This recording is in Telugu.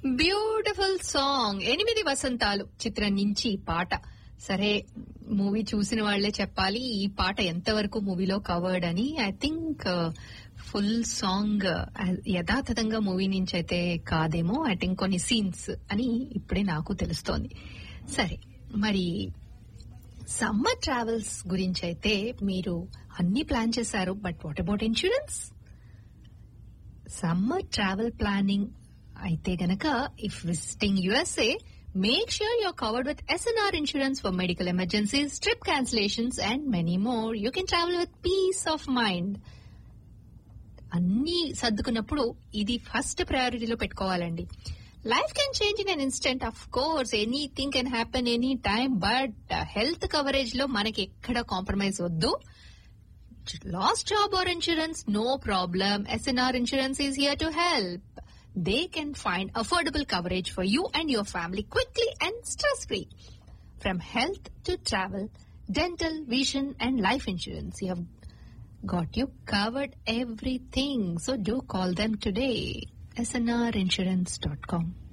బ్యూటిఫుల్ సాంగ్ ఎనిమిది వసంతాలు చిత్రం నుంచి ఈ పాట సరే మూవీ చూసిన వాళ్లే చెప్పాలి ఈ పాట ఎంతవరకు మూవీలో కవర్డ్ అని ఐ థింక్ ఫుల్ సాంగ్ యథాతథంగా మూవీ నుంచి అయితే కాదేమో ఐ థింక్ కొన్ని సీన్స్ అని ఇప్పుడే నాకు తెలుస్తోంది సరే మరి సమ్మర్ ట్రావెల్స్ గురించి అయితే మీరు అన్ని ప్లాన్ చేశారు but what about insurance summer travel planning అయితే గనక if visiting USA make sure your covered with SNR insurance for medical emergencies trip cancellations and many more you can travel with peace of mind అన్ని సర్దుకున్నప్పుడు ఇది ఫస్ట్ ప్రయారిటీలో పెట్టుకోవాలండి life can change in an instant of course anything can happen any time but health coverage లో మనకి ఎక్కడ కాంప్రమైజ్ వద్దు last job or insurance no problem SNR insurance is here to help they can find affordable coverage for you and your family quickly and stress free. From health to travel, dental, vision, and life insurance, you have got you covered everything. So do call them today. snrinsurance.com.